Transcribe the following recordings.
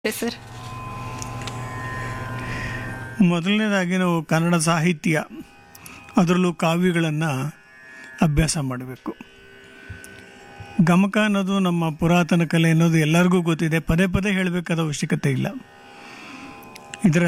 sir ಮೊದಲನೇದಾಗಿ ನಾವು ಕನ್ನಡ ಸಾಹಿತ್ಯ ಅದರಲ್ಲೂ ಕಾವ್ಯಗಳನ್ನು ಅಭ್ಯಾಸ ಮಾಡಬೇಕು ಗಮಕ ಅನ್ನೋದು ನಮ್ಮ ಪುರಾತನ ಕಲೆ ಅನ್ನೋದು ಎಲ್ಲರಿಗೂ ಗೊತ್ತಿದೆ ಪದೇ ಪದೇ ಹೇಳಬೇಕಾದ ಅವಶ್ಯಕತೆ ಇಲ್ಲ ಇದರ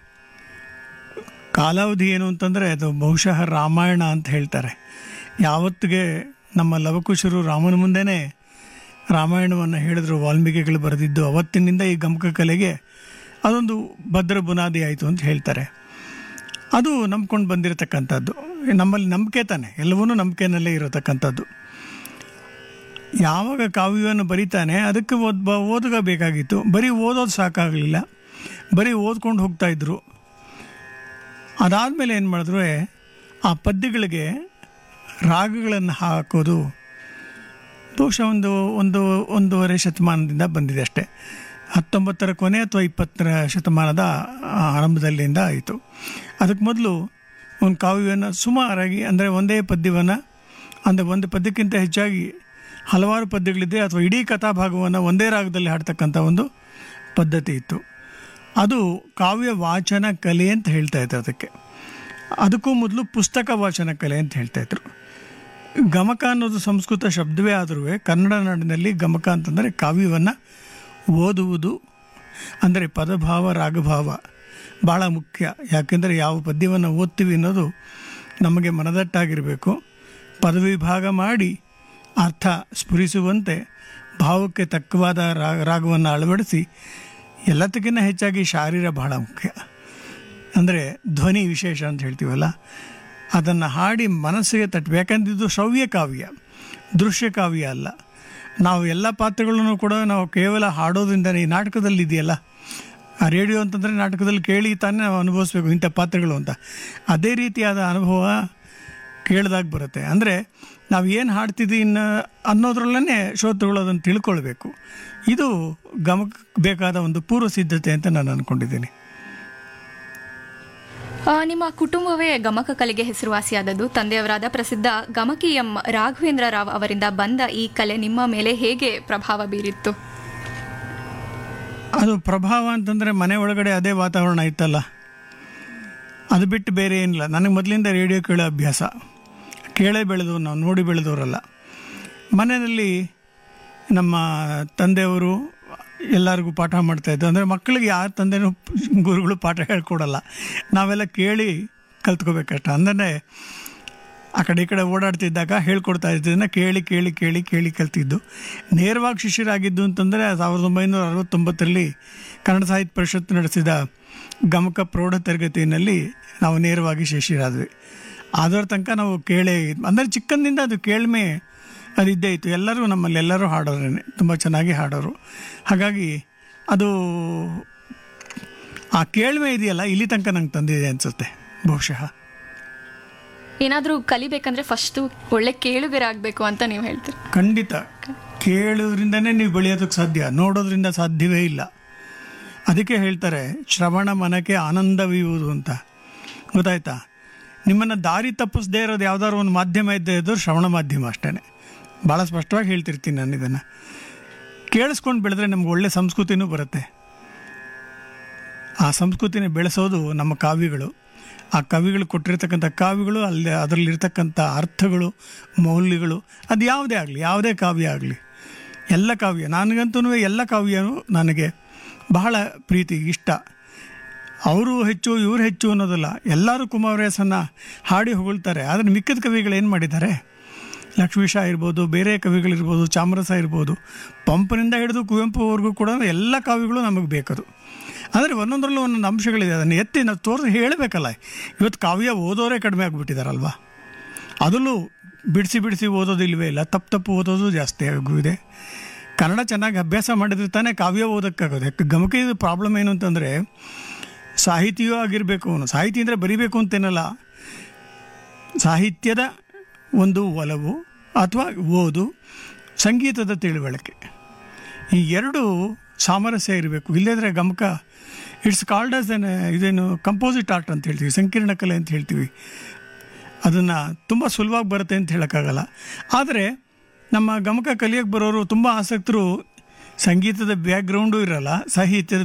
ಕಾಲಾವಧಿ ಏನು ಅಂತಂದರೆ ಅದು ಬಹುಶಃ ರಾಮಾಯಣ ಅಂತ ಹೇಳ್ತಾರೆ ಯಾವತ್ತಿಗೆ ನಮ್ಮ ಲವಕುಶರು ರಾಮನ ಮುಂದೆನೇ ರಾಮಾಯಣವನ್ನು ಹೇಳಿದ್ರು ವಾಲ್ಮೀಕಿಗಳು ಬರೆದಿದ್ದು ಅವತ್ತಿನಿಂದ ಈ ಗಮಕ ಕಲೆಗೆ ಅದೊಂದು ಭದ್ರ ಬುನಾದಿ ಆಯಿತು ಅಂತ ಹೇಳ್ತಾರೆ ಅದು ನಂಬ್ಕೊಂಡು ಬಂದಿರತಕ್ಕಂಥದ್ದು ನಮ್ಮಲ್ಲಿ ನಂಬಿಕೆ ತಾನೆ ಎಲ್ಲವೂ ನಂಬಿಕೆನಲ್ಲೇ ಇರತಕ್ಕಂಥದ್ದು ಯಾವಾಗ ಕಾವ್ಯವನ್ನು ಬರೀತಾನೆ ಅದಕ್ಕೆ ಓದ್ ಬ ಓದುಗ ಬೇಕಾಗಿತ್ತು ಬರೀ ಓದೋದು ಸಾಕಾಗಲಿಲ್ಲ ಬರೀ ಓದ್ಕೊಂಡು ಹೋಗ್ತಾ ಇದ್ರು ಅದಾದಮೇಲೆ ಏನು ಮಾಡಿದ್ರು ಆ ಪದ್ಯಗಳಿಗೆ ರಾಗಗಳನ್ನು ಹಾಕೋದು ಬಹುಶಃ ಒಂದು ಒಂದು ಒಂದೂವರೆ ಶತಮಾನದಿಂದ ಬಂದಿದೆ ಅಷ್ಟೇ ಹತ್ತೊಂಬತ್ತರ ಕೊನೆ ಅಥವಾ ಇಪ್ಪತ್ತರ ಶತಮಾನದ ಆರಂಭದಲ್ಲಿಂದ ಆಯಿತು ಅದಕ್ಕೆ ಮೊದಲು ಒಂದು ಕಾವ್ಯವನ್ನು ಸುಮಾರಾಗಿ ಅಂದರೆ ಒಂದೇ ಪದ್ಯವನ್ನು ಅಂದರೆ ಒಂದು ಪದ್ಯಕ್ಕಿಂತ ಹೆಚ್ಚಾಗಿ ಹಲವಾರು ಪದ್ಯಗಳಿದೆ ಅಥವಾ ಇಡೀ ಕಥಾಭಾಗವನ್ನು ಒಂದೇ ರಾಗದಲ್ಲಿ ಹಾಡ್ತಕ್ಕಂಥ ಒಂದು ಪದ್ಧತಿ ಇತ್ತು ಅದು ಕಾವ್ಯ ವಾಚನ ಕಲೆ ಅಂತ ಹೇಳ್ತಾ ಇದ್ರು ಅದಕ್ಕೆ ಅದಕ್ಕೂ ಮೊದಲು ಪುಸ್ತಕ ವಾಚನ ಕಲೆ ಅಂತ ಹೇಳ್ತಾ ಇದ್ರು ಗಮಕ ಅನ್ನೋದು ಸಂಸ್ಕೃತ ಶಬ್ದವೇ ಆದರೂ ಕನ್ನಡ ನಾಡಿನಲ್ಲಿ ಗಮಕ ಅಂತಂದರೆ ಕಾವ್ಯವನ್ನು ಓದುವುದು ಅಂದರೆ ಪದಭಾವ ರಾಗಭಾವ ಭಾಳ ಮುಖ್ಯ ಯಾಕೆಂದರೆ ಯಾವ ಪದ್ಯವನ್ನು ಓದ್ತೀವಿ ಅನ್ನೋದು ನಮಗೆ ಮನದಟ್ಟಾಗಿರಬೇಕು ಪದವಿಭಾಗ ಮಾಡಿ ಅರ್ಥ ಸ್ಫುರಿಸುವಂತೆ ಭಾವಕ್ಕೆ ತಕ್ಕವಾದ ರಾಗ ರಾಗವನ್ನು ಅಳವಡಿಸಿ ಎಲ್ಲದಕ್ಕಿಂತ ಹೆಚ್ಚಾಗಿ ಶಾರೀರ ಬಹಳ ಮುಖ್ಯ ಅಂದರೆ ಧ್ವನಿ ವಿಶೇಷ ಅಂತ ಹೇಳ್ತೀವಲ್ಲ ಅದನ್ನು ಹಾಡಿ ಮನಸ್ಸಿಗೆ ತಟ್ಟಬೇಕು ಯಾಕಂದ್ರೆ ಇದು ಶ್ರವ್ಯ ಕಾವ್ಯ ದೃಶ್ಯ ಕಾವ್ಯ ಅಲ್ಲ ನಾವು ಎಲ್ಲ ಪಾತ್ರಗಳನ್ನು ಕೂಡ ನಾವು ಕೇವಲ ಹಾಡೋದ್ರಿಂದನೇ ಈ ನಾಟಕದಲ್ಲಿ ಇದೆಯಲ್ಲ ಆ ರೇಡಿಯೋ ಅಂತಂದರೆ ನಾಟಕದಲ್ಲಿ ಕೇಳಿ ತಾನೇ ನಾವು ಅನುಭವಿಸ್ಬೇಕು ಇಂಥ ಪಾತ್ರಗಳು ಅಂತ ಅದೇ ರೀತಿಯಾದ ಅನುಭವ ಕೇಳಿದಾಗ ಬರುತ್ತೆ ಅಂದರೆ ನಾವು ಏನು ಹಾಡ್ತಿದ್ದೀವಿ ಇನ್ನು ಅನ್ನೋದ್ರಲ್ಲೇ ಶ್ರೋತೃಗಳು ಅದನ್ನು ತಿಳ್ಕೊಳ್ಬೇಕು ಇದು ಗಮಕ ಬೇಕಾದ ಒಂದು ಪೂರ್ವ ಸಿದ್ಧತೆ ಅಂತ ನಾನು ಅಂದ್ಕೊಂಡಿದ್ದೀನಿ ಆ, ನಿಮ್ಮ ಕುಟುಂಬವೇ ಗಮಕ ಕಲೆಗೆ ಹೆಸರುವಾಸಿಯಾದದ್ದು ತಂದೆಯವರಾದ ಪ್ರಸಿದ್ಧ ಗಮಕಿ ಎಂ ರಾಘವೇಂದ್ರ ರಾವ್ ಅವರಿಂದ ಬಂದ ಈ ಕಲೆ ನಿಮ್ಮ ಮೇಲೆ ಹೇಗೆ ಪ್ರಭಾವ ಬೀರಿತ್ತು ಅದು ಪ್ರಭಾವ ಅಂತಂದರೆ ಮನೆ ಒಳಗಡೆ ಅದೇ ವಾತಾವರಣ ಇತ್ತಲ್ಲ ಅದು ಬಿಟ್ಟು ಬೇರೆ ಏನಿಲ್ಲ ನನಗೆ ಮೊದಲಿಂದ ರೇಡಿಯೋ ಕೇಳೋ ಅಭ್ಯಾಸ ಕೇಳೇ ಬೆಳೆದವು ನಾವು ನೋಡಿ ಬೆಳೆದವರಲ್ಲ ಮನೆಯಲ್ಲಿ ನಮ್ಮ ತಂದೆಯವರು ಎಲ್ಲರಿಗೂ ಪಾಠ ಮಾಡ್ತಾಯಿದ್ದು ಅಂದರೆ ಮಕ್ಕಳಿಗೆ ಯಾರ ತಂದೆನೂ ಗುರುಗಳು ಪಾಠ ಹೇಳ್ಕೊಡಲ್ಲ ನಾವೆಲ್ಲ ಕೇಳಿ ಕಲ್ತ್ಕೋಬೇಕಷ್ಟ ಅಂದರೆ ಆ ಕಡೆ ಈ ಕಡೆ ಓಡಾಡ್ತಿದ್ದಾಗ ಹೇಳ್ಕೊಡ್ತಾ ಇದ್ದದನ್ನು ಕೇಳಿ ಕೇಳಿ ಕೇಳಿ ಕೇಳಿ ಕಲ್ತಿದ್ದು ನೇರವಾಗಿ ಶಿಷ್ಯರಾಗಿದ್ದು ಅಂತಂದರೆ ಸಾವಿರದ ಒಂಬೈನೂರ ಅರವತ್ತೊಂಬತ್ತರಲ್ಲಿ ಕನ್ನಡ ಸಾಹಿತ್ಯ ಪರಿಷತ್ ನಡೆಸಿದ ಗಮಕ ಪ್ರೌಢ ತರಗತಿಯಲ್ಲಿ ನಾವು ನೇರವಾಗಿ ಶಿಷ್ಯರಾದ್ವಿ ಅದರ ತನಕ ನಾವು ಕೇಳೇ ಅಂದರೆ ಚಿಕ್ಕಂದಿಂದ ಅದು ಕೇಳ್ಮೆ ಅದು ಇದ್ದೇ ಇತ್ತು ಎಲ್ಲರೂ ನಮ್ಮಲ್ಲಿ ಎಲ್ಲರೂ ಹಾಡೋರೇನೆ ತುಂಬ ಚೆನ್ನಾಗಿ ಹಾಡೋರು ಹಾಗಾಗಿ ಅದು ಆ ಕೇಳ್ಮೆ ಇದೆಯಲ್ಲ ಇಲ್ಲಿ ತನಕ ನಂಗೆ ತಂದಿದೆ ಅನಿಸುತ್ತೆ ಬಹುಶಃ ಏನಾದರೂ ಕಲಿಬೇಕಂದ್ರೆ ಫಸ್ಟು ಒಳ್ಳೆ ಕೇಳುಗರಾಗಬೇಕು ಅಂತ ನೀವು ಹೇಳ್ತೀರಿ ಖಂಡಿತ ಕೇಳೋದ್ರಿಂದನೇ ನೀವು ಬೆಳೆಯೋದಕ್ಕೆ ಸಾಧ್ಯ ನೋಡೋದ್ರಿಂದ ಸಾಧ್ಯವೇ ಇಲ್ಲ ಅದಕ್ಕೆ ಹೇಳ್ತಾರೆ ಶ್ರವಣ ಮನಕ್ಕೆ ಆನಂದವಿಯುವುದು ಅಂತ ಗೊತ್ತಾಯ್ತಾ ನಿಮ್ಮನ್ನು ದಾರಿ ತಪ್ಪಿಸದೇ ಇರೋದು ಯಾವ್ದಾದ್ರು ಒಂದು ಮಾಧ್ಯಮ ಇದ್ದೇ ಇದ್ದು ಶ್ರವಣ ಮಾಧ್ಯಮ ಅಷ್ಟೇ ಭಾಳ ಸ್ಪಷ್ಟವಾಗಿ ಹೇಳ್ತಿರ್ತೀನಿ ನಾನು ಇದನ್ನು ಕೇಳಿಸ್ಕೊಂಡು ಬೆಳೆದ್ರೆ ನಮ್ಗೆ ಒಳ್ಳೆ ಸಂಸ್ಕೃತಿನೂ ಬರುತ್ತೆ ಆ ಸಂಸ್ಕೃತಿನ ಬೆಳೆಸೋದು ನಮ್ಮ ಕಾವ್ಯಗಳು ಆ ಕವಿಗಳು ಕೊಟ್ಟಿರ್ತಕ್ಕಂಥ ಕಾವ್ಯಗಳು ಅಲ್ಲಿ ಅದರಲ್ಲಿರ್ತಕ್ಕಂಥ ಅರ್ಥಗಳು ಮೌಲ್ಯಗಳು ಅದು ಯಾವುದೇ ಆಗಲಿ ಯಾವುದೇ ಕಾವ್ಯ ಆಗಲಿ ಎಲ್ಲ ಕಾವ್ಯ ನನಗಂತೂ ಎಲ್ಲ ಕಾವ್ಯನೂ ನನಗೆ ಬಹಳ ಪ್ರೀತಿ ಇಷ್ಟ ಅವರು ಹೆಚ್ಚು ಇವರು ಹೆಚ್ಚು ಅನ್ನೋದಲ್ಲ ಎಲ್ಲರೂ ಕುಮಾರವ್ಯಾಸನ ಹಾಡಿ ಹೊಗಳ್ತಾರೆ ಆದರೆ ಮಿಕ್ಕಿದ ಕವಿಗಳು ಏನು ಮಾಡಿದ್ದಾರೆ ಲಕ್ಷ್ಮೀಶ ಇರ್ಬೋದು ಬೇರೆ ಕವಿಗಳಿರ್ಬೋದು ಚಾಮರಸ ಇರ್ಬೋದು ಪಂಪನಿಂದ ಹಿಡಿದು ಕುವೆಂಪುವರೆಗೂ ಕೂಡ ಎಲ್ಲ ಕಾವ್ಯಗಳು ನಮಗೆ ಬೇಕದು ಅಂದರೆ ಒಂದೊಂದರಲ್ಲೂ ಒಂದೊಂದು ಅಂಶಗಳಿದೆ ಅದನ್ನು ಎತ್ತಿ ನಾವು ತೋರಿಸಿ ಹೇಳಬೇಕಲ್ಲ ಇವತ್ತು ಕಾವ್ಯ ಓದೋರೇ ಕಡಿಮೆ ಆಗಿಬಿಟ್ಟಿದಾರಲ್ವಾ ಅದರಲ್ಲೂ ಬಿಡಿಸಿ ಬಿಡಿಸಿ ಓದೋದು ಇಲ್ವೇ ಇಲ್ಲ ತಪ್ಪು ತಪ್ಪು ಓದೋದು ಜಾಸ್ತಿ ಆಗಿದೆ ಕನ್ನಡ ಚೆನ್ನಾಗಿ ಅಭ್ಯಾಸ ಮಾಡಿದ್ರೆ ತಾನೇ ಕಾವ್ಯ ಓದೋಕ್ಕಾಗೋದು ಯಾಕೆ ಗಮಕ ಪ್ರಾಬ್ಲಮ್ ಏನು ಅಂತಂದರೆ ಸಾಹಿತಿಯೂ ಆಗಿರಬೇಕು ಅವನು ಸಾಹಿತಿ ಅಂದರೆ ಬರಿಬೇಕು ಅಂತೇನಲ್ಲ ಸಾಹಿತ್ಯದ ಒಂದು ಒಲವು ಅಥವಾ ಓದು ಸಂಗೀತದ ತಿಳುವಳಿಕೆ ಈ ಎರಡು ಸಾಮರಸ್ಯ ಇರಬೇಕು ಇಲ್ಲದ್ರೆ ಗಮಕ ಇಟ್ಸ್ ಕಾಲ್ಡ್ ಆಸ್ ಎನ್ ಇದೇನು ಕಂಪೋಸಿಟ್ ಆರ್ಟ್ ಅಂತ ಹೇಳ್ತೀವಿ ಸಂಕೀರ್ಣ ಕಲೆ ಅಂತ ಹೇಳ್ತೀವಿ ಅದನ್ನು ತುಂಬ ಸುಲಭವಾಗಿ ಬರುತ್ತೆ ಅಂತ ಹೇಳೋಕ್ಕಾಗಲ್ಲ ಆದರೆ ನಮ್ಮ ಗಮಕ ಕಲಿಯೋಕ್ಕೆ ಬರೋರು ತುಂಬ ಆಸಕ್ತರು ಸಂಗೀತದ ಬ್ಯಾಕ್ಗ್ರೌಂಡು ಇರಲ್ಲ ಸಾಹಿತ್ಯದ